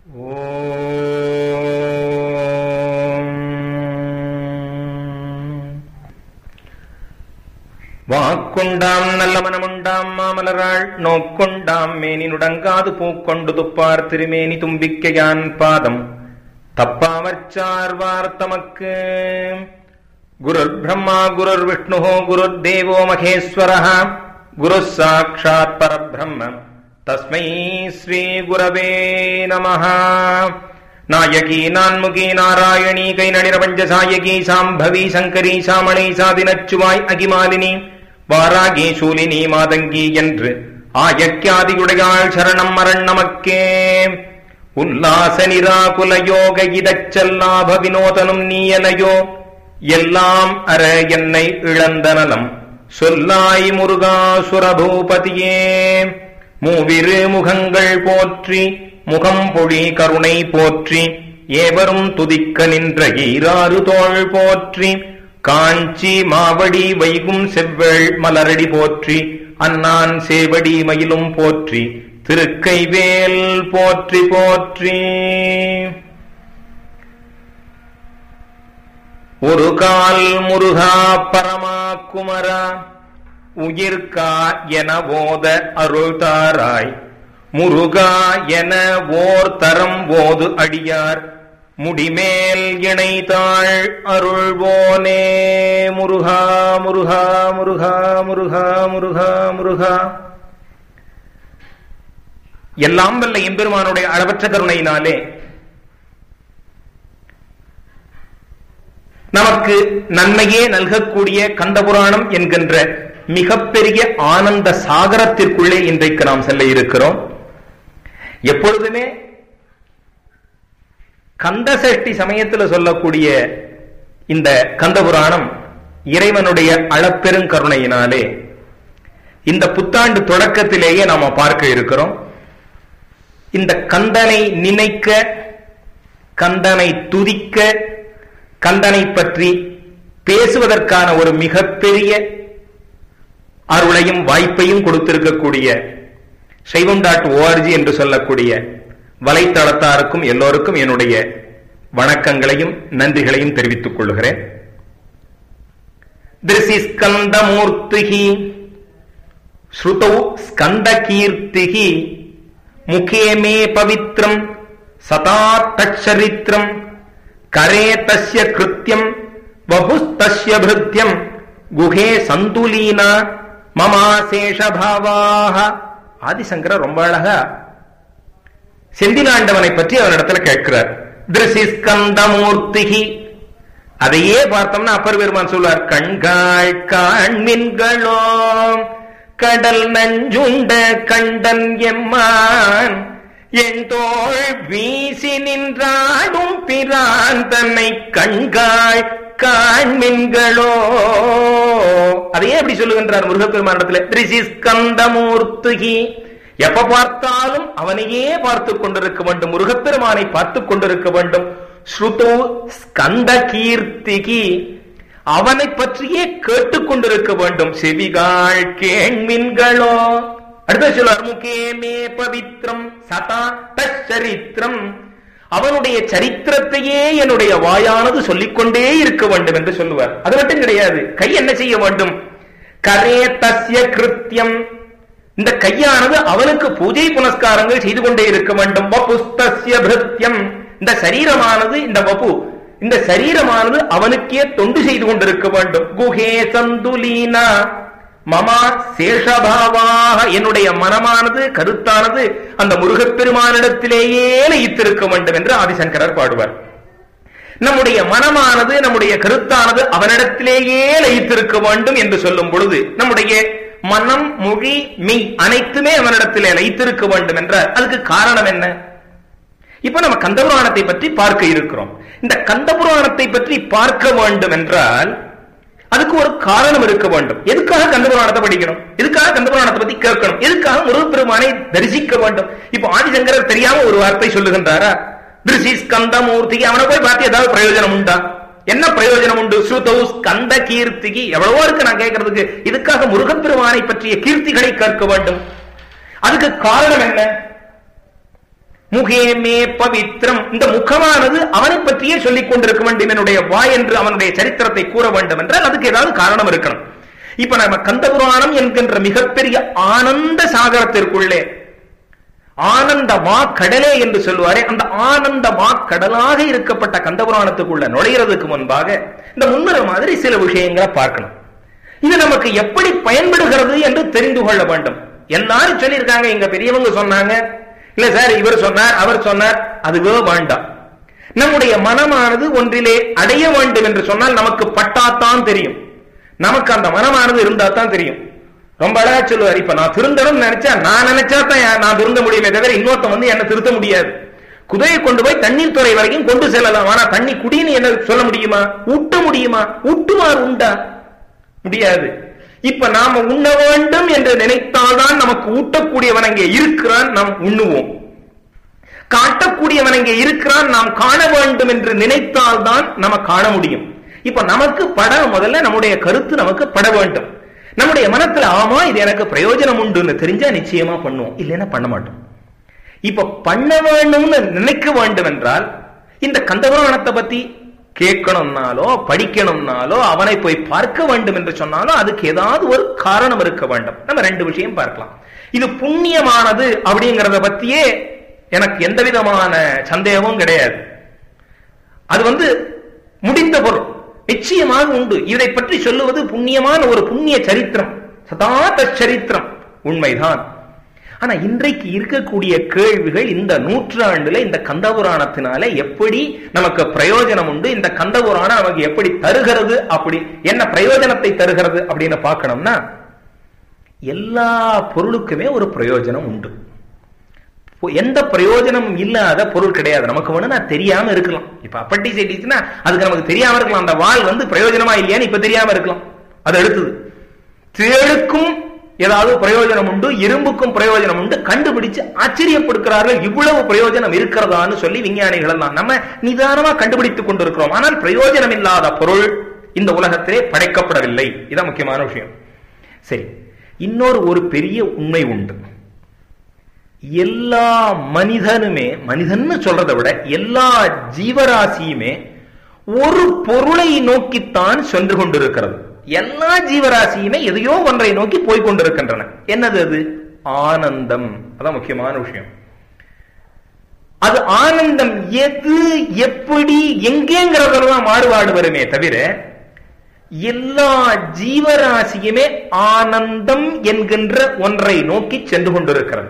வாக்குண்டாம் நல்ல மனமுண்டாம் மாமலராள் நோக்குண்டாம் மேனி நுடங்காது பூக்கொண்டு துப்பார் திருமேனி தும்பிக்கையான் பாதம் தப்பாமற்சார்வார் தமக்கு குருர் பிரம்மா குருர் விஷ்ணு குருர் தேவோ மகேஸ்வர குரு சாட்சாத் பரபிரம்ம தஸ்மை ஸ்ரீ குரவே நமஹ நாயகி நான்முகி நாராயணி கை நளிரபஞ்ச சாயகி சாம்பவி சங்கரி சாமணி சாதினச்சுவாய் அகிமாலினி வாராகி சூலினி மாதங்கி என்று ஆயக்கியாதியுடையாள் சரணம் மரண் நமக்கே உல்லாச நிராகுல யோக இதச்சல்லாப வினோதனும் நீயலையோ எல்லாம் அற என்னை இழந்த நலம் சொல்லாய் முருகா சுரபூபதியே மூவிரு முகங்கள் போற்றி முகம் பொழி கருணை போற்றி ஏவரும் துதிக்க நின்ற ஈராறு தோள் போற்றி காஞ்சி மாவடி வைகும் செவ்வள் மலரடி போற்றி அன்னான் சேவடி மயிலும் போற்றி திருக்கைவேல் போற்றி போற்றி ஒரு கால் முருகா பரமா குமரா உயிர்கா என போத அருள் தாராய் முருகா என ஓர் தரம் போது அடியார் முடிமேல் இணைத்தாள் அருள்வோனே முருகா முருகா முருகா முருகா முருகா முருகா எல்லாம் வல்ல எம்பெருமானுடைய அளவற்ற கருணையினாலே நமக்கு நன்மையே நல்கக்கூடிய கந்தபுராணம் என்கின்ற மிகப்பெரிய ஆனந்த சாகரத்திற்குள்ளே இன்றைக்கு நாம் செல்ல இருக்கிறோம் எப்பொழுதுமே கந்தசஷ்டி சமயத்தில் சொல்லக்கூடிய இந்த கந்தபுராணம் இறைவனுடைய அளப்பெருங்கருணையினாலே இந்த புத்தாண்டு தொடக்கத்திலேயே நாம பார்க்க இருக்கிறோம் இந்த கந்தனை நினைக்க கந்தனை துதிக்க கந்தனை பற்றி பேசுவதற்கான ஒரு மிகப்பெரிய அருளையும் வாய்ப்பையும் கொடுத்திருக்கக்கூடிய சைவம் டாட் ஓஆர்ஜி என்று சொல்லக்கூடிய வலைத்தளத்தாருக்கும் எல்லோருக்கும் என்னுடைய வணக்கங்களையும் நன்றிகளையும் தெரிவித்துக் கொள்கிறேன் திருசி ஸ்கந்தமூர்த்திகி ஸ்ருதௌ ஸ்கந்த கீர்த்திகி முகே மே பவித்ரம் சதா தச்சரித்திரம் கரே தஸ்ய கிருத்தியம் வபுஸ்தஸ்ய பிருத்தியம் குஹே சந்துலீனா மமாசேஷபாவாக ஆதிசங்கர ரொம்ப அழகா செந்திலாண்டவனை பற்றி அவனிடத்துல கேட்கிறார் திருசிஸ்கந்தமூர்த்திகி அதையே பார்த்தோம்னா அப்பர் பெருமான் சொல்வார் கண்காள் காண்மின்களோ கடல் நஞ்சுண்ட கண்டன் எம்மான் என் தோள் வீசி நின்றாடும் பிரான் தன்னை கண்காள் காண்மின்களோ அதையே எப்படி சொல்லுகின்றார் முருகப்பெருமானத்துல திரிசிஸ்கந்தமூர்த்திகி எப்ப பார்த்தாலும் அவனையே பார்த்து கொண்டிருக்க வேண்டும் முருகப்பெருமானை பார்த்து கொண்டிருக்க வேண்டும் ஸ்ருதோ ஸ்கந்த கீர்த்திகி அவனை பற்றியே கேட்டுக்கொண்டிருக்க வேண்டும் செவிகாள் கேண்மின்களோ அடுத்த சொல்வார் முகே மே பவித்ரம் சதா தச்சரித்திரம் அவனுடைய சரித்திரத்தையே என்னுடைய வாயானது சொல்லிக்கொண்டே இருக்க வேண்டும் என்று சொல்லுவார் அது மட்டும் கிடையாது கை என்ன செய்ய வேண்டும் கரே தஸ்ய கிருத்தியம் இந்த கையானது அவனுக்கு பூஜை புனஸ்காரங்கள் செய்து கொண்டே இருக்க வேண்டும் வபுஸ்தஸ்ய பிருத்தியம் இந்த சரீரமானது இந்த வபு இந்த சரீரமானது அவனுக்கே தொண்டு செய்து கொண்டிருக்க வேண்டும் குஹே சந்துலீனா மமா சேஷபாவாக என்னுடைய மனமானது கருத்தானது அந்த முருகப்பெருமானிடத்திலேயே லயித்திருக்க வேண்டும் என்று ஆதிசங்கரர் பாடுவார் நம்முடைய மனமானது நம்முடைய கருத்தானது அவனிடத்திலேயே லயித்திருக்க வேண்டும் என்று சொல்லும் பொழுது நம்முடைய மனம் மொழி மெய் அனைத்துமே அவனிடத்திலே லயித்திருக்க வேண்டும் என்ற அதுக்கு காரணம் என்ன இப்ப நம்ம கந்தபுராணத்தை பற்றி பார்க்க இருக்கிறோம் இந்த கந்தபுராணத்தை பற்றி பார்க்க வேண்டும் என்றால் அதுக்கு ஒரு காரணம் இருக்க வேண்டும் எதுக்காக கந்தபுராணத்தை படிக்கணும் எதுக்காக கந்தபுராணத்தை பத்தி கேட்கணும் எதுக்காக முருகப்பெருமானை தரிசிக்க வேண்டும் இப்ப ஆதிசங்கரர் தெரியாம ஒரு வார்த்தை சொல்லுகின்றாரா திருசி ஸ்கந்தமூர்த்திக்கு அவனை போய் பார்த்து ஏதாவது பிரயோஜனம் உண்டா என்ன பிரயோஜனம் உண்டு ஸ்ருதௌ ஸ்கந்த கீர்த்திகி எவ்வளவோ இருக்கு நான் கேட்கறதுக்கு இதுக்காக முருகப்பெருமானை பற்றிய கீர்த்திகளை கேட்க வேண்டும் அதுக்கு காரணம் என்ன முகேமே பவித்ரம் இந்த முகமானது அவனை பற்றியே சொல்லிக் கொண்டிருக்க வேண்டும் என்னுடைய வாய் என்று அவனுடைய சரித்திரத்தை கூற வேண்டும் என்றால் அதுக்கு ஏதாவது காரணம் இருக்கணும் இப்ப நம்ம கந்தபுராணம் என்கின்ற மிகப்பெரிய ஆனந்த சாகரத்திற்குள்ளே ஆனந்த மா கடலே என்று சொல்லுவாரே அந்த ஆனந்த மா கடலாக இருக்கப்பட்ட கந்தபுராணத்துக்குள்ள நுழைகிறதுக்கு முன்பாக இந்த முன்னுரை மாதிரி சில விஷயங்களை பார்க்கணும் இது நமக்கு எப்படி பயன்படுகிறது என்று தெரிந்து கொள்ள வேண்டும் எல்லாரும் சொல்லியிருக்காங்க எங்க பெரியவங்க சொன்னாங்க இல்ல சார் இவர் சொன்னார் அவர் சொன்னார் அதுவே வேண்டாம் நம்முடைய மனமானது ஒன்றிலே அடைய வேண்டும் என்று சொன்னால் நமக்கு பட்டாத்தான் தெரியும் நமக்கு அந்த மனமானது இருந்தா தான் தெரியும் ரொம்ப அழகா சொல்லுவார் இப்ப நான் திருந்தணும்னு நினைச்சா நான் நினைச்சா தான் நான் திருந்த முடியுமே தவிர இன்னொருத்தன் வந்து என்ன திருத்த முடியாது குதிரையை கொண்டு போய் தண்ணீர் துறை வரைக்கும் கொண்டு செல்லலாம் ஆனா தண்ணி குடின்னு என்ன சொல்ல முடியுமா ஊட்ட முடியுமா ஊட்டுமாறு உண்டா முடியாது இப்ப நாம உண்ண வேண்டும் என்று நினைத்தால்தான் நமக்கு ஊட்டக்கூடியவன் அங்கே இருக்கிறான் நாம் உண்ணுவோம் காட்டக்கூடியவன் அங்கே இருக்கிறான் நாம் காண வேண்டும் என்று நினைத்தால்தான் நம்ம காண முடியும் இப்ப நமக்கு பட முதல்ல நம்முடைய கருத்து நமக்கு பட வேண்டும் நம்முடைய மனத்துல ஆமா இது எனக்கு பிரயோஜனம் உண்டுன்னு தெரிஞ்சா நிச்சயமா பண்ணுவோம் இல்லைன்னா பண்ண மாட்டோம் இப்ப பண்ண வேண்டும்னு நினைக்க வேண்டும் என்றால் இந்த கந்தபுராணத்தை பத்தி கேட்கணும்னாலோ படிக்கணும்னாலோ அவனை போய் பார்க்க வேண்டும் என்று சொன்னாலோ அதுக்கு ஏதாவது ஒரு காரணம் இருக்க வேண்டும் நம்ம ரெண்டு விஷயம் பார்க்கலாம் இது புண்ணியமானது அப்படிங்கறத பத்தியே எனக்கு எந்த விதமான சந்தேகமும் கிடையாது அது வந்து முடிந்த பொருள் நிச்சயமாக உண்டு இதை பற்றி சொல்லுவது புண்ணியமான ஒரு புண்ணிய சரித்திரம் சதாத சரித்திரம் உண்மைதான் ஆனா இன்றைக்கு இருக்கக்கூடிய கேள்விகள் இந்த நூற்றாண்டுல இந்த கந்தபுராணத்தினால எப்படி நமக்கு பிரயோஜனம் உண்டு இந்த கந்தபுராணம் நமக்கு எப்படி தருகிறது அப்படி என்ன பிரயோஜனத்தை தருகிறது அப்படின்னு பார்க்கணும்னா எல்லா பொருளுக்குமே ஒரு பிரயோஜனம் உண்டு எந்த பிரயோஜனம் இல்லாத பொருள் கிடையாது நமக்கு வேணும்னா தெரியாம இருக்கலாம் இப்ப அப்பண்டிசைட்டிஸ்னா அதுக்கு நமக்கு தெரியாம இருக்கலாம் அந்த வால் வந்து பிரயோஜனமா இல்லையான்னு இப்ப தெரியாம இருக்கலாம் அது அடுத்தது தேளுக்கும் ஏதாவது பிரயோஜனம் உண்டு இரும்புக்கும் பிரயோஜனம் உண்டு கண்டுபிடிச்சு ஆச்சரியப்படுகிறார்கள் இவ்வளவு பிரயோஜனம் இருக்கிறதான்னு சொல்லி விஞ்ஞானிகள் எல்லாம் நம்ம நிதானமா கண்டுபிடித்துக் கொண்டிருக்கிறோம் ஆனால் பிரயோஜனம் இல்லாத பொருள் இந்த உலகத்திலே படைக்கப்படவில்லை இதான் முக்கியமான விஷயம் சரி இன்னொரு ஒரு பெரிய உண்மை உண்டு எல்லா மனிதனுமே மனிதன்னு சொல்றதை விட எல்லா ஜீவராசியுமே ஒரு பொருளை நோக்கித்தான் சென்று கொண்டிருக்கிறது எல்லா ஜீவராசியுமே எதையோ ஒன்றை நோக்கி போய் கொண்டிருக்கின்றன என்னது அது ஆனந்தம் அதான் முக்கியமான விஷயம் அது ஆனந்தம் எது எப்படி எங்கேங்கிறதெல்லாம் மாறுபாடு வருமே தவிர எல்லா ஜீவராசியுமே ஆனந்தம் என்கின்ற ஒன்றை நோக்கி சென்று கொண்டிருக்கிறது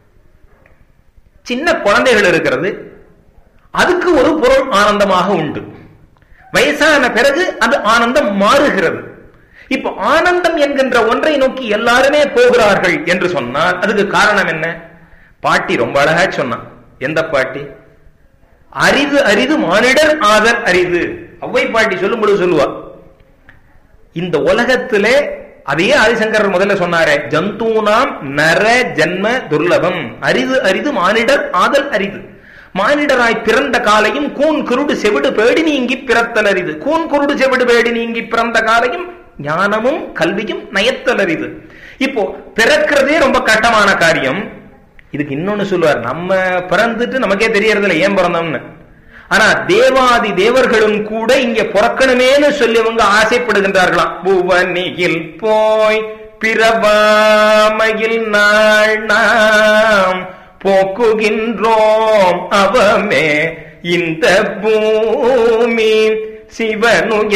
சின்ன குழந்தைகள் இருக்கிறது அதுக்கு ஒரு பொருள் ஆனந்தமாக உண்டு வயசான பிறகு அது ஆனந்தம் மாறுகிறது இப்ப ஆனந்தம் என்கின்ற ஒன்றை நோக்கி எல்லாருமே போகிறார்கள் என்று சொன்னால் அதுக்கு காரணம் என்ன பாட்டி ரொம்ப அழகா சொன்னான் எந்த பாட்டி அரிது அரிது மானிடர் ஆதல் அரிது அவ்வை பாட்டி சொல்லும்போது சொல்லுவா இந்த உலகத்திலே அதையே ஆதிசங்கரர் முதல்ல சொன்னாரே ஜந்தூனாம் நர ஜன்ம துர்லபம் அரிது அரிது மானிடர் ஆதல் அரிது மானிடராய் பிறந்த காலையும் கூன் குருடு செவிடு பேடி நீங்கி பிறத்தல் அரிது கூன் குருடு செவிடு பேடி நீங்கி பிறந்த காலையும் ஞானமும் கல்வியும் நயத்தல் அரிது இப்போ பிறக்கிறதே ரொம்ப கட்டமான காரியம் இதுக்கு இன்னொன்னு சொல்லுவார் நம்ம பிறந்துட்டு நமக்கே தெரியறதில்ல ஏன் பிறந்தோம்னு ஆனா தேவாதி தேவர்களும் கூட இங்க பிறக்கணுமேனு சொல்லி அவங்க ஆசைப்படுகின்றார்களாம் புவனியில் போய் பிறவாமையில் நாள் நாம் போக்குகின்றோம் அவமே இந்த பூமி சிவனுய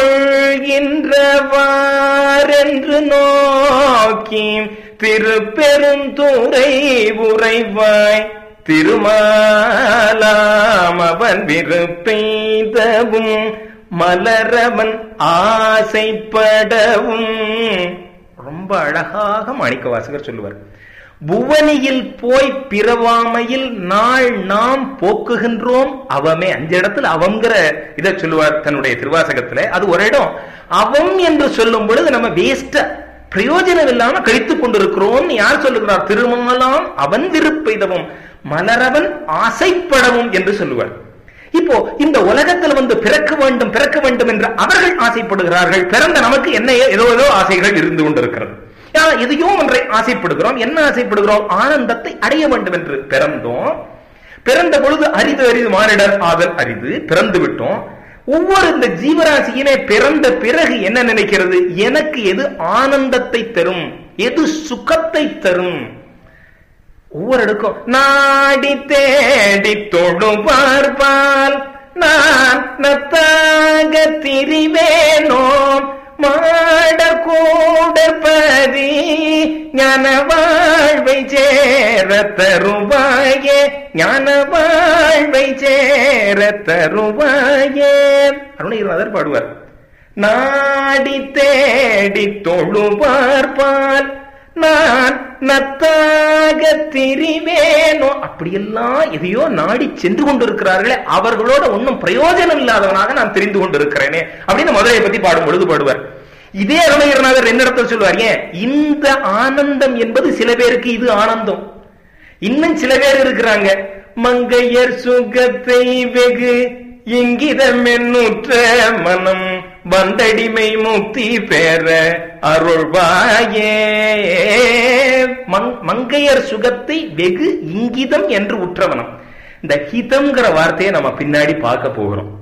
கொள்கின்றவாரென்று நோக்கி திருப்பெருந்துறை உறைவாய் திருமாலாம் அவன் விருப்பெய்தவும் மலரவன் ஆசைப்படவும் ரொம்ப அழகாக மாணிக்க வாசகர் சொல்லுவார் புவனியில் போய் பிறவாமையில் நாள் நாம் போக்குகின்றோம் அவமே அஞ்சு இடத்துல அவங்கிற இதை சொல்லுவார் தன்னுடைய திருவாசகத்துல அது ஒரு இடம் அவம் என்று சொல்லும் பொழுது நம்ம வேஸ்ட பிரயோஜனம் இல்லாம கழித்துக் கொண்டிருக்கிறோம் யார் சொல்லுகிறார் திருமாலாம் அவன் விருப்பெய்தவும் மலரவன் ஆசைப்படவும் என்று சொல்லுவார் இப்போ இந்த உலகத்தில் வந்து பிறக்க வேண்டும் பிறக்க வேண்டும் என்று அவர்கள் ஆசைப்படுகிறார்கள் பிறந்த நமக்கு என்ன ஏதோ ஏதோ ஆசைகள் இருந்து கொண்டிருக்கிறது எதையோ ஒன்றை ஆசைப்படுகிறோம் என்ன ஆசைப்படுகிறோம் ஆனந்தத்தை அடைய வேண்டும் என்று பிறந்தோம் பிறந்த பொழுது அரிது அரிது மானிடர் ஆதல் அரிது பிறந்து விட்டோம் ஒவ்வொரு இந்த ஜீவராசியினே பிறந்த பிறகு என்ன நினைக்கிறது எனக்கு எது ஆனந்தத்தை தரும் எது சுகத்தை தரும் ஒவ்வொரு இடக்கும் நாடி தேடி தொடும் பார்ப்பால் நான் நத்தாக திரிவேனோ மாட கூடற்பதி ஞான வாழ்வை சேர தருவாயே ஞான வாழ்வை சேர தருவாயே அருணகிரிநாதர் பாடுவார் நாடி தேடி தொழுவார்பால் நான் நத்தாக திரிவேனோ அப்படியெல்லாம் எதையோ நாடி சென்று கொண்டிருக்கிறார்களே அவர்களோட ஒன்றும் பிரயோஜனம் இல்லாதவனாக நான் தெரிந்து கொண்டிருக்கிறேனே அப்படின்னு மதுரையை பத்தி பாடும் பொழுது பாடுவார் இதே அருணகிரநாதர் என்ன இடத்துல சொல்லுவார் ஏன் இந்த ஆனந்தம் என்பது சில பேருக்கு இது ஆனந்தம் இன்னும் சில பேர் இருக்கிறாங்க மங்கையர் சுகத்தை வெகு இங்கிதம் என்னுற்ற மனம் வந்தடிமை முக்தி பெற அருள்வாயே மங்கையர் சுகத்தை வெகு இங்கிதம் என்று உற்றவனம் இந்த ஹிதம்ங்கிற வார்த்தையை நம்ம பின்னாடி பார்க்க போகிறோம்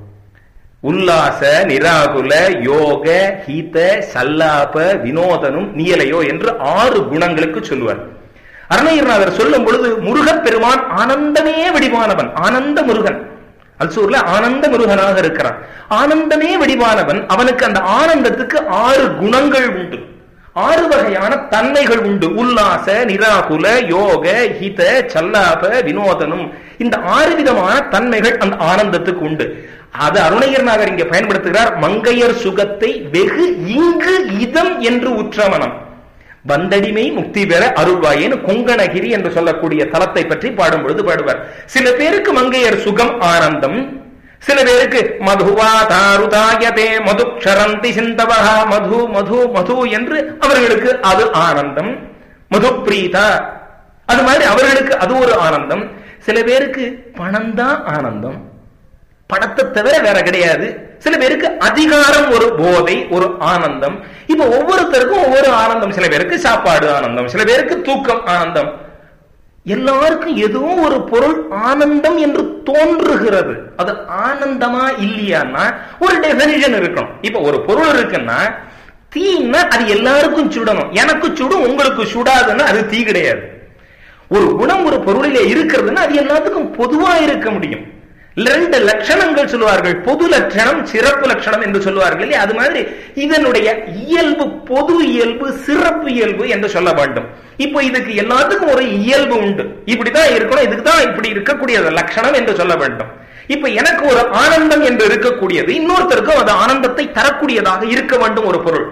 உல்லாச நிராகுல யோக ஹீத சல்லாப வினோதனும் நியலையோ என்று ஆறு குணங்களுக்கு சொல்லுவார் அருணகிரிநாதர் சொல்லும் பொழுது முருகப்பெருமான் ஆனந்தமே வடிவானவன் ஆனந்த முருகன் அல்சூர்ல ஆனந்த முருகனாக இருக்கிறான் ஆனந்தமே வடிவானவன் அவனுக்கு அந்த ஆனந்தத்துக்கு ஆறு குணங்கள் உண்டு ஆறு வகையான தன்மைகள் உண்டு உல்லாச நிராகுல யோக ஹித சல்லாப வினோதனும் இந்த ஆறு விதமான தன்மைகள் அந்த ஆனந்தத்துக்கு உண்டு அது அருணகிரிநாதர் இங்க பயன்படுத்துகிறார் மங்கையர் சுகத்தை வெகு இங்கு இதம் என்று உற்றமனம் வந்தடிமை முக்தி பெற அருள்வாயேன்னு கொங்கணகிரி என்று சொல்லக்கூடிய தலத்தை பற்றி பாடும் பொழுது பாடுவார் சில பேருக்கு மங்கையர் சுகம் ஆனந்தம் சில பேருக்கு மதுவா தாருதாயதே மது க்ஷரந்தி சிந்தவகா மது மது மது என்று அவர்களுக்கு அது ஆனந்தம் மது பிரீதா அது மாதிரி அவர்களுக்கு அது ஒரு ஆனந்தம் சில பேருக்கு பணம் தான் ஆனந்தம் பணத்தை தவிர வேற கிடையாது சில பேருக்கு அதிகாரம் ஒரு போதை ஒரு ஆனந்தம் இப்ப ஒவ்வொருத்தருக்கும் ஒவ்வொரு ஆனந்தம் சில பேருக்கு சாப்பாடு ஆனந்தம் சில பேருக்கு தூக்கம் ஆனந்தம் எல்லாருக்கும் ஏதோ ஒரு பொருள் ஆனந்தம் என்று தோன்றுகிறது அது ஆனந்தமா இல்லையான்னா ஒரு டெபினிஷன் இருக்கணும் இப்ப ஒரு பொருள் இருக்குன்னா தீன்னா அது எல்லாருக்கும் சுடணும் எனக்கு சுடும் உங்களுக்கு சுடாதுன்னா அது தீ கிடையாது ஒரு குணம் ஒரு பொருளிலே இருக்கிறதுன்னா அது எல்லாத்துக்கும் பொதுவா இருக்க முடியும் ரெண்டு லட்சணங்கள் சொல்லுவார்கள் பொது லட்சணம் சிறப்பு லட்சணம் என்று சொல்லுவார்கள் இல்லையா அது மாதிரி இதனுடைய இயல்பு பொது இயல்பு சிறப்பு இயல்பு என்று சொல்ல வேண்டும் இப்போ இதுக்கு எல்லாத்துக்கும் ஒரு இயல்பு உண்டு இப்படிதான் இருக்கணும் இதுக்கு தான் இப்படி இருக்கக்கூடிய லட்சணம் என்று சொல்ல வேண்டும் இப்ப எனக்கு ஒரு ஆனந்தம் என்று இருக்கக்கூடியது இன்னொருத்தருக்கும் அது ஆனந்தத்தை தரக்கூடியதாக இருக்க வேண்டும் ஒரு பொருள்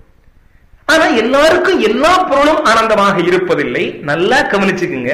ஆனா எல்லாருக்கும் எல்லா பொருளும் ஆனந்தமாக இருப்பதில்லை நல்லா கவனிச்சுக்குங்க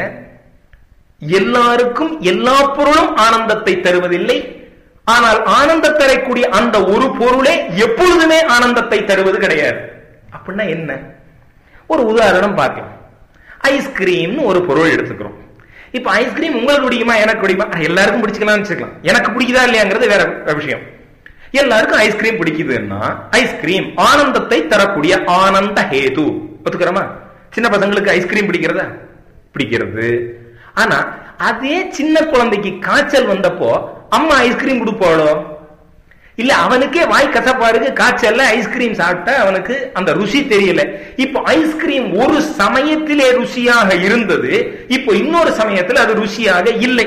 எல்லாருக்கும் எல்லா பொருளும் ஆனந்தத்தை தருவதில்லை ஆனால் ஆனந்த தரக்கூடிய அந்த ஒரு பொருளே எப்பொழுதுமே ஆனந்தத்தை தருவது கிடையாது அப்படின்னா என்ன ஒரு உதாரணம் பார்க்கலாம் ஐஸ்கிரீம்னு ஒரு பொருள் எடுத்துக்கிறோம் இப்ப ஐஸ்கிரீம் உங்களுக்கு பிடிக்குமா எனக்கு பிடிக்குமா எல்லாருக்கும் பிடிச்சிக்கலாம்னு வச்சுக்கலாம் எனக்கு பிடிக்குதா இல்லையாங்கிறது வேற விஷயம் எல்லாருக்கும் ஐஸ்கிரீம் பிடிக்குதுன்னா ஐஸ்கிரீம் ஆனந்தத்தை தரக்கூடிய ஆனந்த ஹேது ஒத்துக்கிறோமா சின்ன பசங்களுக்கு ஐஸ்கிரீம் பிடிக்கிறதா பிடிக்கிறது ஆனா அதே சின்ன குழந்தைக்கு காய்ச்சல் வந்தப்போ அம்மா ஐஸ்கிரீம் கொடுப்பாளோ இல்ல அவனுக்கே வாய் கசப்பா இருக்கு காய்ச்சல்ல ஐஸ்கிரீம் சாப்பிட்டா அவனுக்கு அந்த ருசி தெரியல இப்போ ஐஸ்கிரீம் ஒரு சமயத்திலே ருசியாக இருந்தது இப்போ இன்னொரு சமயத்தில் அது ருசியாக இல்லை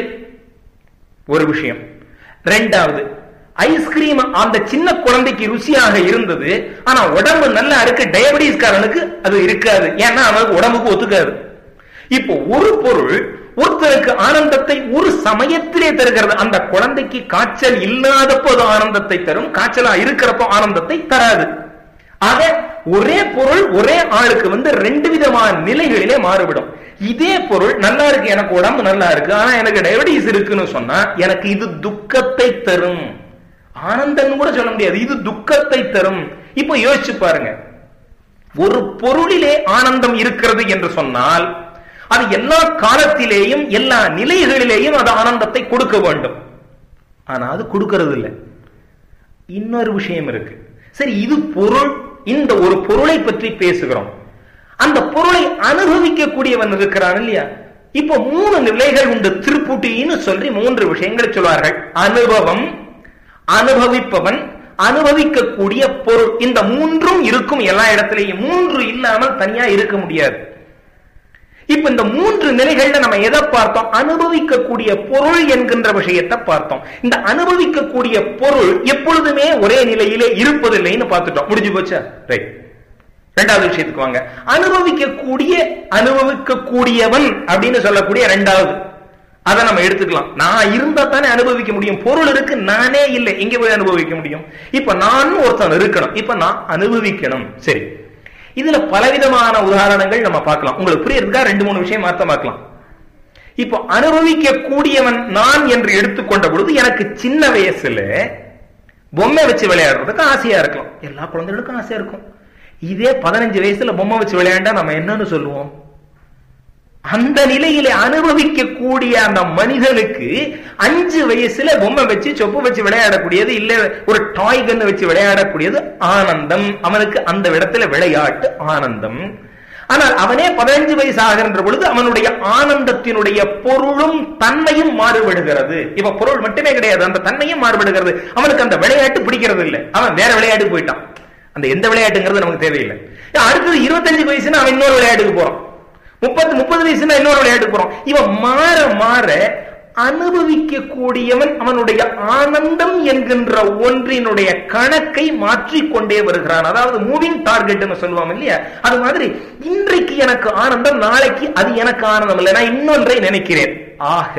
ஒரு விஷயம் ரெண்டாவது ஐஸ்கிரீம் அந்த சின்ன குழந்தைக்கு ருசியாக இருந்தது ஆனா உடம்பு நல்லா இருக்கு டயபெட்டிஸ் காரனுக்கு அது இருக்காது ஏன்னா அவனுக்கு உடம்புக்கு ஒத்துக்காது இப்போ ஒரு பொருள் ஒருத்தருக்கு ஆனந்தத்தை ஒரு சமயத்திலே தருகிறது அந்த குழந்தைக்கு காய்ச்சல் இல்லாதப்போ அது ஆனந்தத்தை தரும் காய்ச்சலா இருக்கிறப்போ ஆனந்தத்தை தராது ஆக ஒரே பொருள் ஒரே ஆளுக்கு வந்து ரெண்டு விதமான நிலைகளிலே மாறுபடும் இதே பொருள் நல்லா இருக்கு எனக்கு உடம்பு நல்லா இருக்கு ஆனா எனக்கு டயபெட்டிஸ் இருக்குன்னு சொன்னா எனக்கு இது துக்கத்தை தரும் ஆனந்தம் கூட சொல்ல முடியாது இது துக்கத்தை தரும் இப்போ யோசிச்சு பாருங்க ஒரு பொருளிலே ஆனந்தம் இருக்கிறது என்று சொன்னால் அது எல்லா காலத்திலேயும் எல்லா நிலைகளிலேயும் அது ஆனந்தத்தை கொடுக்க வேண்டும் ஆனா அது கொடுக்கிறது இல்லை இன்னொரு விஷயம் இருக்கு சரி இது பொருள் இந்த ஒரு பொருளை பற்றி பேசுகிறோம் அந்த பொருளை அனுபவிக்கக்கூடியவன் இருக்கிறான் இல்லையா இப்போ மூணு நிலைகள் உண்டு திருப்புட்டின்னு சொல்லி மூன்று விஷயங்களை சொல்வார்கள் அனுபவம் அனுபவிப்பவன் அனுபவிக்கக்கூடிய பொருள் இந்த மூன்றும் இருக்கும் எல்லா இடத்திலையும் மூன்று இல்லாமல் தனியா இருக்க முடியாது இப்ப இந்த மூன்று நிலைகள்ல நம்ம எதை பார்த்தோம் அனுபவிக்கக்கூடிய பொருள் என்கின்ற விஷயத்தை பார்த்தோம் இந்த அனுபவிக்கக்கூடிய பொருள் எப்பொழுதுமே ஒரே நிலையிலே இருப்பதில்லைன்னு பார்த்துட்டோம் முடிஞ்சு போச்சா ரைட் ரெண்டாவது விஷயத்துக்கு வாங்க அனுபவிக்கக்கூடிய அனுபவிக்கக்கூடியவன் அப்படின்னு சொல்லக்கூடிய ரெண்டாவது அதை நம்ம எடுத்துக்கலாம் நான் இருந்தா தானே அனுபவிக்க முடியும் பொருள் இருக்கு நானே இல்லை எங்க போய் அனுபவிக்க முடியும் இப்ப நான் ஒருத்தன் இருக்கணும் இப்ப நான் அனுபவிக்கணும் சரி இதுல பலவிதமான உதாரணங்கள் நம்ம பார்க்கலாம் உங்களுக்கு புரியறதுக்கா ரெண்டு மூணு விஷயம் மாத்த பார்க்கலாம் இப்போ அனுபவிக்க கூடியவன் நான் என்று எடுத்துக்கொண்ட பொழுது எனக்கு சின்ன வயசுல பொம்மை வச்சு விளையாடுறதுக்கு ஆசையா இருக்கலாம் எல்லா குழந்தைகளுக்கும் ஆசையா இருக்கும் இதே பதினஞ்சு வயசுல பொம்மை வச்சு விளையாண்டா நம்ம என்னன்னு சொல்லுவோம் அந்த நிலையில அனுபவிக்க கூடிய அந்த மனிதனுக்கு அஞ்சு வயசுல பொம்மை வச்சு சொப்பு வச்சு விளையாடக்கூடியது இல்ல ஒரு டாய் கன்னு வச்சு விளையாடக்கூடியது ஆனந்தம் அவனுக்கு அந்த இடத்துல விளையாட்டு ஆனந்தம் ஆனால் அவனே பதினஞ்சு வயசு ஆகின்ற பொழுது அவனுடைய ஆனந்தத்தினுடைய பொருளும் தன்மையும் மாறுபடுகிறது இப்ப பொருள் மட்டுமே கிடையாது அந்த தன்மையும் மாறுபடுகிறது அவனுக்கு அந்த விளையாட்டு பிடிக்கிறது இல்லை அவன் வேற விளையாட்டுக்கு போயிட்டான் அந்த எந்த விளையாட்டுங்கிறது நமக்கு தேவையில்லை அடுத்தது இருபத்தஞ்சு வயசுன்னு அவன் இன்னொரு விளையாட்டுக்கு போறான் முப்பது முப்பது வயசுல இன்னொரு விளையாட்டுக்கு போறான் இவன் மாற மாற அனுபவிக்க கூடியவன் அவனுடைய ஆனந்தம் என்கின்ற ஒன்றினுடைய கணக்கை மாற்றிக்கொண்டே வருகிறான் அதாவது மூவிங் டார்கெட் சொல்லுவாங்க இல்லையா அது மாதிரி இன்றைக்கு எனக்கு ஆனந்தம் நாளைக்கு அது எனக்கு ஆனந்தம் இல்லை நான் இன்னொன்றை நினைக்கிறேன் ஆக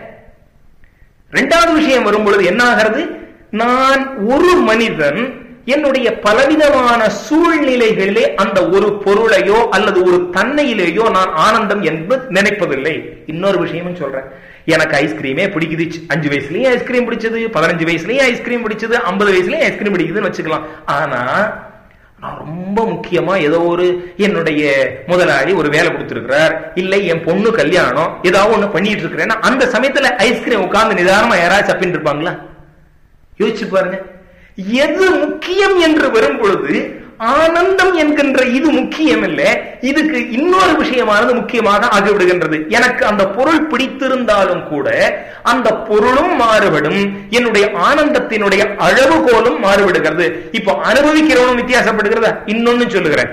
இரண்டாவது விஷயம் வரும் பொழுது என்ன ஆகிறது நான் ஒரு மனிதன் என்னுடைய பலவிதமான சூழ்நிலைகளிலே அந்த ஒரு பொருளையோ அல்லது ஒரு தன்மையிலேயோ நான் ஆனந்தம் என்பது நினைப்பதில்லை இன்னொரு விஷயமும் சொல்றேன் எனக்கு ஐஸ்கிரீமே பிடிக்குது அஞ்சு வயசுலயும் ஐஸ்கிரீம் பிடிச்சது பதினஞ்சு வயசுலயும் ஐஸ்கிரீம் பிடிச்சது ஐம்பது வயசுலயும் ஐஸ்கிரீம் பிடிக்குதுன்னு வச்சுக்கலாம் ஆனா நான் ரொம்ப முக்கியமா ஏதோ ஒரு என்னுடைய முதலாளி ஒரு வேலை கொடுத்திருக்கிறார் இல்லை என் பொண்ணு கல்யாணம் ஏதாவது ஒண்ணு பண்ணிட்டு இருக்கிறேன்னா அந்த சமயத்துல ஐஸ்கிரீம் உட்கார்ந்து நிதானமா யாராவது சப்பின்னு இருப்பாங்களா யோசிச்சு பாருங்க எது முக்கியம் என்று வரும் பொழுது ஆனந்தம் என்கின்ற இது முக்கியம் இல்ல இதுக்கு இன்னொரு விஷயமானது முக்கியமாக ஆகிவிடுகின்றது எனக்கு அந்த பொருள் பிடித்திருந்தாலும் கூட அந்த பொருளும் மாறுபடும் என்னுடைய ஆனந்தத்தினுடைய அளவுகோலும் மாறுபடுகிறது இப்போ அனுபவிக்கிறவனும் வித்தியாசப்படுகிறதா இன்னொன்னு சொல்லுகிறேன்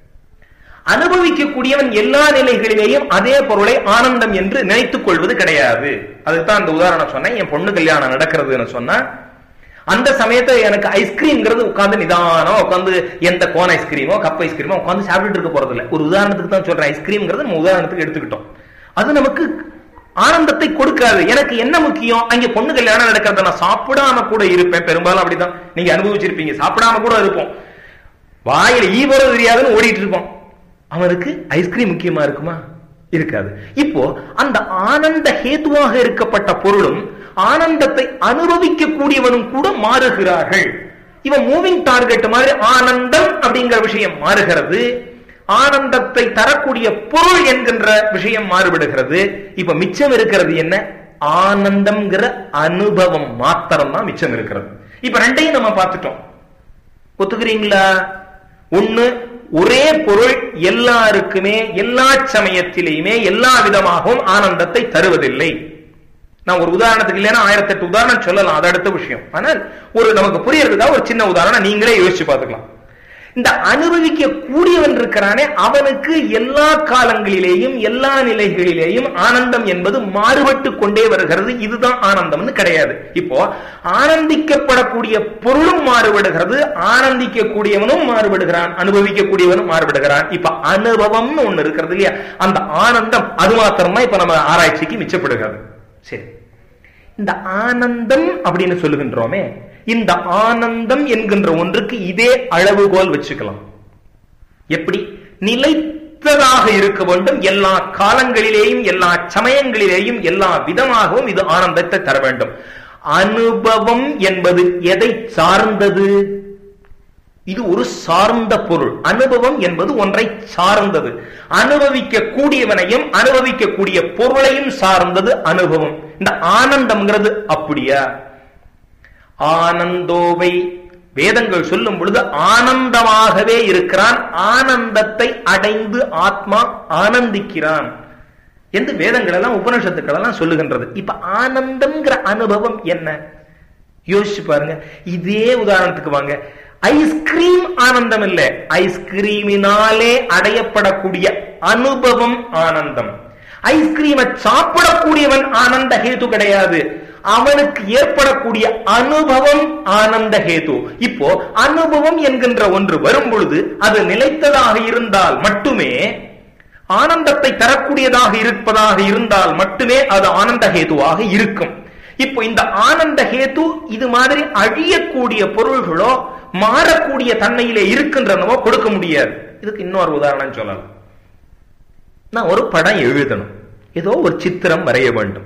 அனுபவிக்கக்கூடியவன் எல்லா நிலைகளிலேயும் அதே பொருளை ஆனந்தம் என்று நினைத்துக் கொள்வது கிடையாது அதுதான் அந்த உதாரணம் சொன்னேன் என் பொண்ணு கல்யாணம் நடக்கிறதுன்னு சொன்னா அந்த சமயத்துல எனக்கு ஐஸ்கிரீம்ங்கிறது உட்காந்து நிதானம் உட்காந்து எந்த கோன் ஐஸ்கிரீமோ கப் ஐஸ்கிரீமோ உட்காந்து சாப்பிட்டு இருக்க போறது இல்லை ஒரு உதாரணத்துக்கு தான் சொல்றேன் ஐஸ்கிரீம்ங்கிறது நம்ம உதாரணத்துக்கு எடுத்துக்கிட்டோம் அது நமக்கு ஆனந்தத்தை கொடுக்காது எனக்கு என்ன முக்கியம் அங்க பொண்ணு கல்யாணம் நடக்கிறத நான் சாப்பிடாம கூட இருப்பேன் பெரும்பாலும் அப்படிதான் நீங்க அனுபவிச்சிருப்பீங்க சாப்பிடாம கூட இருப்போம் வாயில ஈவரோ தெரியாதுன்னு ஓடிட்டு இருப்போம் அவனுக்கு ஐஸ்கிரீம் முக்கியமா இருக்குமா இருக்காது இப்போ அந்த ஆனந்த ஹேதுவாக இருக்கப்பட்ட பொருளும் ஆனந்தத்தை அனுபவிக்க கூடியவனும் கூட மாறுகிறார்கள் இவன் மூவிங் டார்கெட் மாதிரி ஆனந்தம் அப்படிங்கிற விஷயம் மாறுகிறது ஆனந்தத்தை தரக்கூடிய பொருள் என்கின்ற விஷயம் மாறுபடுகிறது இப்ப மிச்சம் இருக்கிறது என்ன ஆனந்தம்ங்கிற அனுபவம் மாத்திரம் தான் மிச்சம் இருக்கிறது இப்ப ரெண்டையும் நம்ம பார்த்துட்டோம் ஒத்துக்கிறீங்களா ஒண்ணு ஒரே பொருள் எல்லாருக்குமே எல்லா சமயத்திலேயுமே எல்லா விதமாகவும் ஆனந்தத்தை தருவதில்லை நான் ஒரு உதாரணத்துக்கு இல்லைன்னா ஆயிரத்தி எட்டு உதாரணம் சொல்லலாம் அது அடுத்த விஷயம் ஆனால் ஒரு நமக்கு புரியறதுக்கா ஒரு சின்ன உதாரணம் நீங்களே யோசிச்சு பார்த்துக்கலாம் இந்த அனுபவிக்க கூடியவன் இருக்கிறானே அவனுக்கு எல்லா காலங்களிலேயும் எல்லா நிலைகளிலேயும் ஆனந்தம் என்பது மாறுபட்டு கொண்டே வருகிறது இதுதான் ஆனந்தம்னு கிடையாது இப்போ ஆனந்திக்கப்படக்கூடிய பொருளும் மாறுபடுகிறது ஆனந்திக்க கூடியவனும் மாறுபடுகிறான் அனுபவிக்க கூடியவனும் மாறுபடுகிறான் இப்ப அனுபவம்னு ஒண்ணு இருக்கிறது இல்லையா அந்த ஆனந்தம் அது மாத்திரமா இப்ப நம்ம ஆராய்ச்சிக்கு மிச்சப்படுகிறது சரி இந்த ஆனந்தம் அப்படின்னு சொல்லுகின்றோமே இந்த ஆனந்தம் என்கின்ற ஒன்றுக்கு இதே அளவுகோல் வச்சுக்கலாம் எப்படி நிலைத்ததாக இருக்க வேண்டும் எல்லா காலங்களிலேயும் எல்லா சமயங்களிலேயும் எல்லா விதமாகவும் இது ஆனந்தத்தை தர வேண்டும் அனுபவம் என்பது எதை சார்ந்தது இது ஒரு சார்ந்த பொருள் அனுபவம் என்பது ஒன்றை சார்ந்தது அனுபவிக்க கூடியவனையும் அனுபவிக்கக்கூடிய பொருளையும் சார்ந்தது அனுபவம் இந்த ஆனந்தம்ங்கிறது அப்படியா ஆனந்தோவை வேதங்கள் சொல்லும் பொழுது ஆனந்தமாகவே இருக்கிறான் ஆனந்தத்தை அடைந்து ஆத்மா ஆனந்திக்கிறான் என்று வேதங்கள் எல்லாம் உபனிஷத்துக்கள் எல்லாம் சொல்லுகின்றது இப்ப ஆனந்தம்ங்கிற அனுபவம் என்ன யோசிச்சு பாருங்க இதே உதாரணத்துக்கு வாங்க ஐஸ்கிரீம் ஆனந்தம் இல்ல ஐஸ்கிரீமினாலே அடையப்படக்கூடிய அனுபவம் ஆனந்தம் ஐஸ்கிரீமை சாப்பிடக்கூடியவன் ஆனந்த ஹேது கிடையாது அவனுக்கு ஏற்படக்கூடிய அனுபவம் ஆனந்த ஹேது இப்போ அனுபவம் என்கின்ற ஒன்று வரும் பொழுது அது நிலைத்ததாக இருந்தால் மட்டுமே ஆனந்தத்தை தரக்கூடியதாக இருப்பதாக இருந்தால் மட்டுமே அது ஆனந்த ஹேதுவாக இருக்கும் இப்போ இந்த ஆனந்த ஹேது இது மாதிரி அழியக்கூடிய பொருள்களோ மாறக்கூடிய தன்மையிலே இருக்கின்றனவோ கொடுக்க முடியாது இதுக்கு இன்னொரு உதாரணம் சொல்லலாம் நான் ஒரு படம் எழுதணும் ஏதோ ஒரு சித்திரம் வரைய வேண்டும்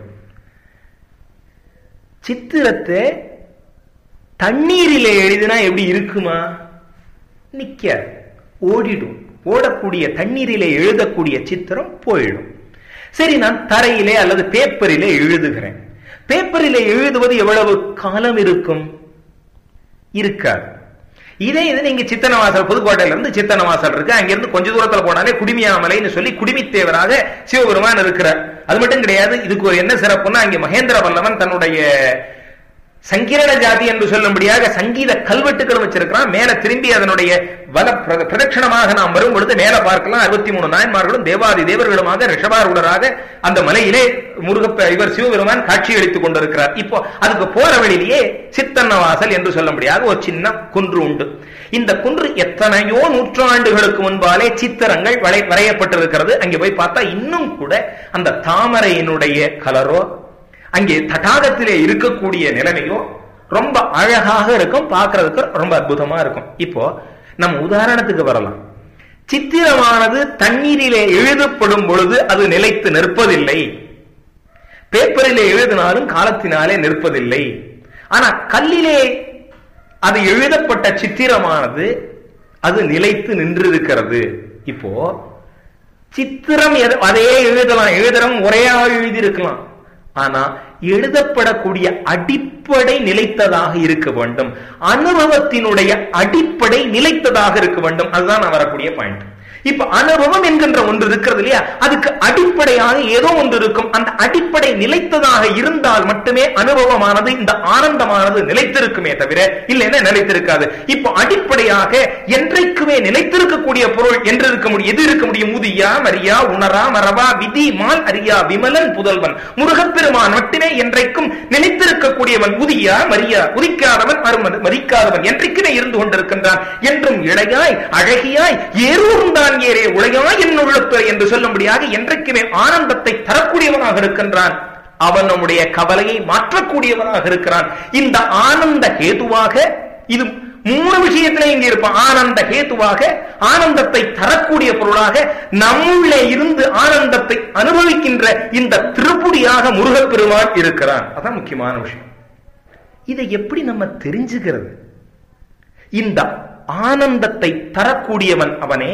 சித்திரத்தை தண்ணீரிலே எழுதினா எப்படி இருக்குமா நிக்க ஓடிடும் ஓடக்கூடிய தண்ணீரிலே எழுதக்கூடிய சித்திரம் போயிடும் சரி நான் தரையிலே அல்லது பேப்பரிலே எழுதுகிறேன் பேப்பரிலே எழுதுவது எவ்வளவு காலம் இருக்கும் இருக்காது இதே இது நீங்க சித்தனவாசல் புதுக்கோட்டையில இருந்து சித்தனவாசல் இருக்கு அங்கிருந்து கொஞ்ச தூரத்துல போனாலே குடிமியாமலைன்னு சொல்லி குடிமித்தேவராக சிவபெருமான் இருக்கிறார் அது மட்டும் கிடையாது இதுக்கு ஒரு என்ன சிறப்புன்னா அங்கே மகேந்திர வல்லவன் தன்னுடைய சங்கீரண ஜாதி என்று சொல்லும்படியாக சங்கீத கல்வெட்டுகள் வச்சிருக்கிறான் மேல திரும்பி அதனுடைய வல பிரதட்சணமாக நாம் வரும் பொழுது மேல பார்க்கலாம் அறுபத்தி மூணு நாயன்மார்களும் தேவாதி தேவர்களுமாக ரிஷபாரூடராக அந்த மலையிலே முருக இவர் சிவபெருமான் காட்சி அளித்துக் கொண்டிருக்கிறார் இப்போ அதுக்கு போற வழியிலேயே சித்தன்னவாசல் என்று சொல்லும்படியாக ஒரு சின்ன குன்று உண்டு இந்த குன்று எத்தனையோ நூற்றாண்டுகளுக்கு முன்பாலே சித்திரங்கள் வரையப்பட்டிருக்கிறது அங்கே போய் பார்த்தா இன்னும் கூட அந்த தாமரையினுடைய கலரோ அங்கே தடாகத்திலே இருக்கக்கூடிய நிலைமையோ ரொம்ப அழகாக இருக்கும் பார்க்கறதுக்கு ரொம்ப அற்புதமா இருக்கும் இப்போ நம்ம உதாரணத்துக்கு வரலாம் சித்திரமானது தண்ணீரிலே எழுதப்படும் பொழுது அது நிலைத்து நிற்பதில்லை பேப்பரிலே எழுதினாலும் காலத்தினாலே நிற்பதில்லை ஆனா கல்லிலே அது எழுதப்பட்ட சித்திரமானது அது நிலைத்து நின்றிருக்கிறது இப்போ சித்திரம் அதே எழுதலாம் எழுதுறோம் ஒரேயாக எழுதியிருக்கலாம் ஆனா எழுதப்படக்கூடிய அடிப்படை நிலைத்ததாக இருக்க வேண்டும் அனுபவத்தினுடைய அடிப்படை நிலைத்ததாக இருக்க வேண்டும் அதுதான் நான் வரக்கூடிய பாயிண்ட் இப்ப அனுபவம் என்கின்ற ஒன்று இருக்கிறது இல்லையா அதுக்கு அடிப்படையாக ஏதோ ஒன்று இருக்கும் அந்த அடிப்படை நிலைத்ததாக இருந்தால் மட்டுமே அனுபவமானது இந்த ஆனந்தமானது நிலைத்திருக்குமே தவிர இல்லைன்னா நிலைத்திருக்காது இப்போ அடிப்படையாக என்றைக்குமே நிலைத்திருக்கக்கூடிய பொருள் என்று இருக்க முடியும் எது இருக்க முடியும் முதியா மரியா உணரா மரபா விதி மால் அரியா விமலன் புதல்வன் முருகப்பெருமான் மட்டுமே என்றைக்கும் நிலைத்திருக்கக்கூடியவன் உதியா மரியா உதிக்காதவன் மறுமது மதிக்காதவன் என்றைக்குமே இருந்து கொண்டிருக்கின்றான் என்றும் இளையாய் அழகியாய் ஏறூர்ந்தான் ஏறே உலகா என்னுள்ளத்துறை என்று சொல்லும்படியாக என்றைக்குமே ஆனந்தத்தை தரக்கூடியவனாக இருக்கின்றான் அவன் நம்முடைய கவலையை மாற்றக்கூடியவனாக இருக்கிறான் இந்த ஆனந்த ஹேதுவாக இது மூணு விஷயத்திலே இங்க இருப்பான் ஆனந்த ஹேதுவாக ஆனந்தத்தை தரக்கூடிய பொருளாக நம்முள்ளே இருந்து ஆனந்தத்தை அனுபவிக்கின்ற இந்த திருப்புடியாக முருகப்பெருமான் இருக்கிறான் அதான் முக்கியமான விஷயம் இதை எப்படி நம்ம தெரிஞ்சுக்கிறது இந்த ஆனந்தத்தை தரக்கூடியவன் அவனே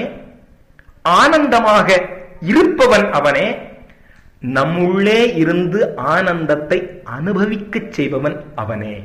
ஆனந்தமாக இருப்பவன் அவனே நம்முள்ளே இருந்து ஆனந்தத்தை அனுபவிக்க செய்பவன் அவனே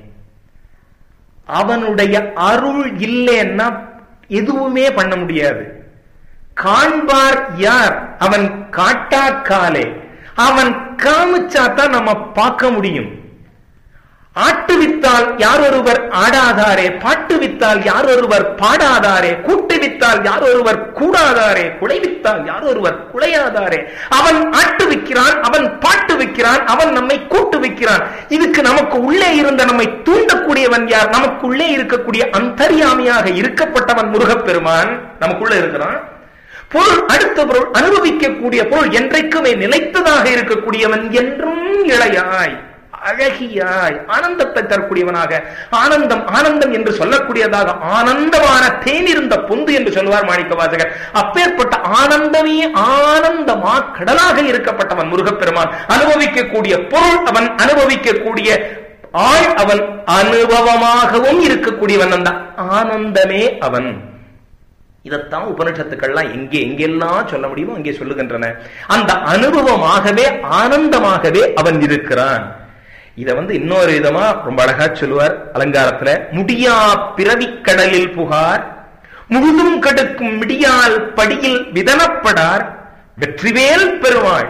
அவனுடைய அருள் இல்லைன்னா எதுவுமே பண்ண முடியாது காண்பார் யார் அவன் காட்டாக்காலே அவன் காமிச்சாதான் நம்ம பார்க்க முடியும் ஆட்டுவித்தால் யார் ஒருவர் ஆடாதாரே பாட்டுவித்தால் யார் ஒருவர் பாடாதாரே கூட்டுவித்தால் யார் ஒருவர் கூடாதாரே குலைவித்தால் யார் ஒருவர் குலையாதாரே அவன் ஆட்டுவிக்கிறான் அவன் பாட்டு வைக்கிறான் அவன் நம்மை கூட்டு வைக்கிறான் இதுக்கு நமக்கு உள்ளே இருந்த நம்மை தூண்டக்கூடியவன் யார் நமக்குள்ளே இருக்கக்கூடிய அந்தரியாமையாக இருக்கப்பட்டவன் முருகப்பெருமான் நமக்குள்ள இருக்கிறான் பொருள் அடுத்த பொருள் அனுபவிக்கக்கூடிய பொருள் என்றைக்குமே நிலைத்ததாக இருக்கக்கூடியவன் என்றும் இளையாய் அழகியாய் ஆனந்தத்தை தரக்கூடியவனாக ஆனந்தம் ஆனந்தம் என்று சொல்லக்கூடியதாக ஆனந்தமான தேனிருந்த பொந்து என்று சொல்லுவார் மாணிக்க வாசகர் அப்பேற்பட்ட ஆனந்தமே ஆனந்தமா கடலாக இருக்கப்பட்டவன் முருகப்பெருமான் அனுபவிக்கக்கூடிய பொருள் அவன் அனுபவிக்கக்கூடிய ஆள் அவன் அனுபவமாகவும் இருக்கக்கூடியவன் அந்த ஆனந்தமே அவன் இதைத்தான் உபனிஷத்துக்கள்லாம் எங்கே எங்கெல்லாம் சொல்ல முடியுமோ அங்கே சொல்லுகின்றன அந்த அனுபவமாகவே ஆனந்தமாகவே அவன் இருக்கிறான் இத வந்து இன்னொரு விதமா ரொம்ப அழகா சொல்லுவார் அலங்காரத்துல முடியா பிறவி கடலில் புகார் முழுதும் கடுக்கும் மிடியால் படியில் விதனப்படார் வெற்றிவேல் பெருமாள்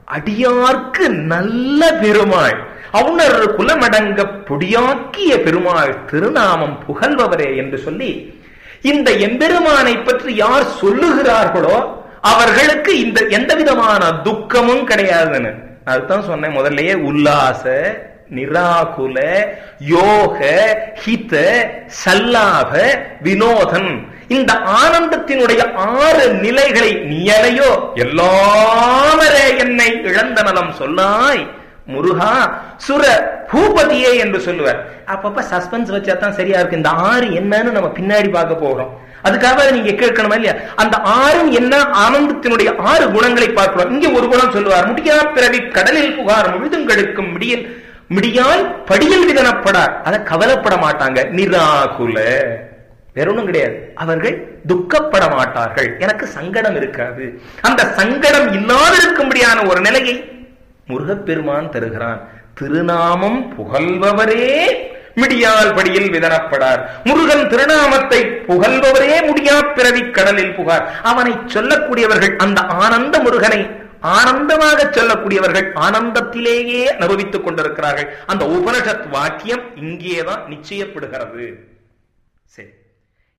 அடியார்க்கு நல்ல பெருமாள் அவுணர் குலமடங்க பொடியாக்கிய பெருமாள் திருநாமம் புகழ்பவரே என்று சொல்லி இந்த எம்பெருமானை பற்றி யார் சொல்லுகிறார்களோ அவர்களுக்கு இந்த எந்த விதமான துக்கமும் கிடையாதுன்னு அதுதான் சொன்னேன் முதல்லயே உல்லாச நிராகுல யோக ஹித சல்லாப வினோதன் இந்த ஆனந்தத்தினுடைய ஆறு நிலைகளை நீயலையோ எல்லாமரே என்னை இழந்த நலம் சொல்லாய் முருகா சுர பூபதியே என்று சொல்லுவார் அப்பப்ப சஸ்பென்ஸ் வச்சா தான் சரியா இருக்கு இந்த ஆறு என்னன்னு நம்ம பின்னாடி பார்க்க போகிறோம் அதுக்காக நீங்க கேட்கணுமா இல்லையா அந்த ஆறும் என்ன ஆனந்தத்தினுடைய ஆறு குணங்களை பார்க்கிறோம் இங்க ஒரு குணம் சொல்லுவார் முடியா பிறவி கடலில் புகார் முழுதுங்கெடுக்கும் முடியல் முடியால் படியில் விதனப்படார் அதை கவலைப்பட மாட்டாங்க நிராகுல வேற ஒண்ணும் கிடையாது அவர்கள் துக்கப்பட மாட்டார்கள் எனக்கு சங்கடம் இருக்காது அந்த சங்கடம் இல்லாதிருக்கும்படியான ஒரு நிலையை முருகப்பெருமான் தருகிறான் திருநாமம் புகழ்பவரே மிடியால் படியில் விதனப்படார் முருகன் திருநாமத்தை புகழ்பவரே முடியா பிறவி கடலில் புகார் அவனை சொல்லக்கூடியவர்கள் அந்த ஆனந்த முருகனை ஆனந்தமாக சொல்லக்கூடியவர்கள் ஆனந்தத்திலேயே அனுபவித்துக் கொண்டிருக்கிறார்கள் அந்த உபனிஷத் வாக்கியம் இங்கேதான் நிச்சயப்படுகிறது சரி